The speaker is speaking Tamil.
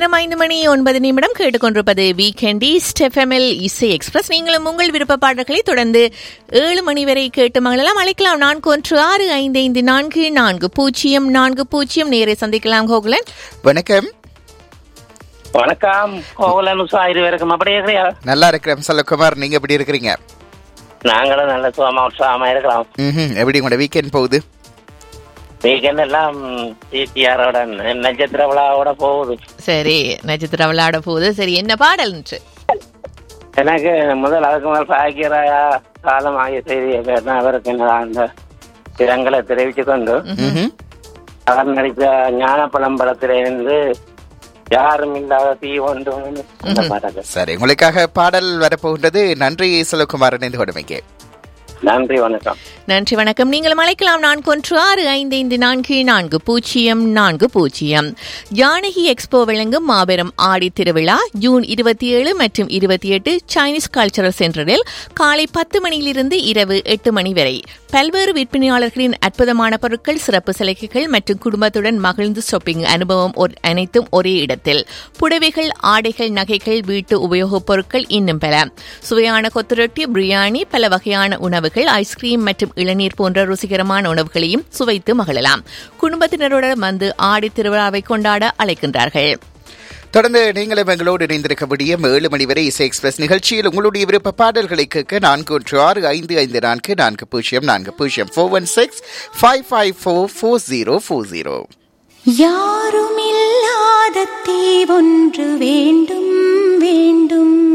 நேரம் ஐந்து மணி ஒன்பது நிமிடம் கேட்டுக்கொண்டிருப்பது வீக்கெண்டி ஸ்டெஃபெமில் இசை எக்ஸ்பிரஸ் நீங்களும் உங்கள் விருப்ப பாடல்களை தொடர்ந்து ஏழு மணி வரை கேட்டு மகளெல்லாம் அழைக்கலாம் நான்கு ஒன்று ஆறு ஐந்து ஐந்து நான்கு நான்கு பூஜ்ஜியம் நான்கு பூஜ்ஜியம் நேரை சந்திக்கலாம் கோகுலன் வணக்கம் வணக்கம் கோகுலன் உஷா இருவருக்கும் அப்படி இருக்கிறியா நல்லா இருக்கிறேன் செல்வகுமார் நீங்க எப்படி இருக்கிறீங்க நாங்களும் நல்ல சுகமா உற்சாகமா இருக்கலாம் ம்ஹும். எப்படி உங்களோட வீக்கெண்ட் போகுது வீக்கெண்ட் எல்லாம் சிடிஆரோட நட்சத்திர விழாவோட போகுது சரி நட்சத்திரம் விளையாட போகுது சரி என்ன பாடல்ன்று எனக்கு முதல் அதுக்கு முதல் பாக்கியராயா காலம் ஆகிய செய்தியை கேட்டேன் அவருக்கு என்ன அந்த இரங்கலை தெரிவித்துக் கொண்டு ம்ஹும். அவர் நடித்த ஞானப்பழம் படத்திலிருந்து யாரும் இல்லாத தீ ஒன்று அந்த பாடல் சரி உங்களுக்காக பாடல் வரப்போகின்றது நன்றி செல்வகுமார் இணைந்து கொடுமைக்கு நன்றி வணக்கம் நன்றி வணக்கம் நீங்களும் அழைக்கலாம் நான்கு ஒன்று ஆறு ஐந்து ஐந்து நான்கு நான்கு பூஜ்ஜியம் நான்கு பூஜ்ஜியம் ஜானகி எக்ஸ்போ வழங்கும் மாபெரும் ஆடி திருவிழா ஜூன் இருபத்தி ஏழு மற்றும் இருபத்தி எட்டு சைனீஸ் கல்ச்சரல் சென்டரில் காலை பத்து மணியிலிருந்து இரவு எட்டு மணி வரை பல்வேறு விற்பனையாளர்களின் அற்புதமான பொருட்கள் சிறப்பு சலுகைகள் மற்றும் குடும்பத்துடன் மகிழ்ந்து ஷாப்பிங் அனுபவம் ஒரு- அனைத்தும் ஒரே இடத்தில் புடவைகள் ஆடைகள் நகைகள் வீட்டு உபயோகப் பொருட்கள் இன்னும் பல சுவையான கொத்துரொட்டி பிரியாணி பல வகையான உணவுகள் ஐஸ்கிரீம் மற்றும் இளநீர் போன்ற ருசிகரமான உணவுகளையும் சுவைத்து மகிழலாம் குடும்பத்தினருடன் வந்து ஆடி திருவிழாவை கொண்டாட அழைக்கின்றார்கள் தொடர்ந்து நீங்களும் எங்களோடு இணைந்திருக்க முடியும் ஏழு மணி வரை இசை எக்ஸ்பிரஸ் நிகழ்ச்சியில் உங்களுடைய விருப்ப பாடல்களை கேட்க நான்கு ஒன்று ஆறு ஐந்து ஐந்து நான்கு நான்கு பூஜ்ஜியம் நான்கு பூஜ்ஜியம் four one six five five four four zero four zero யாருமில்லாத தீவொன்று வேண்டும் வேண்டும்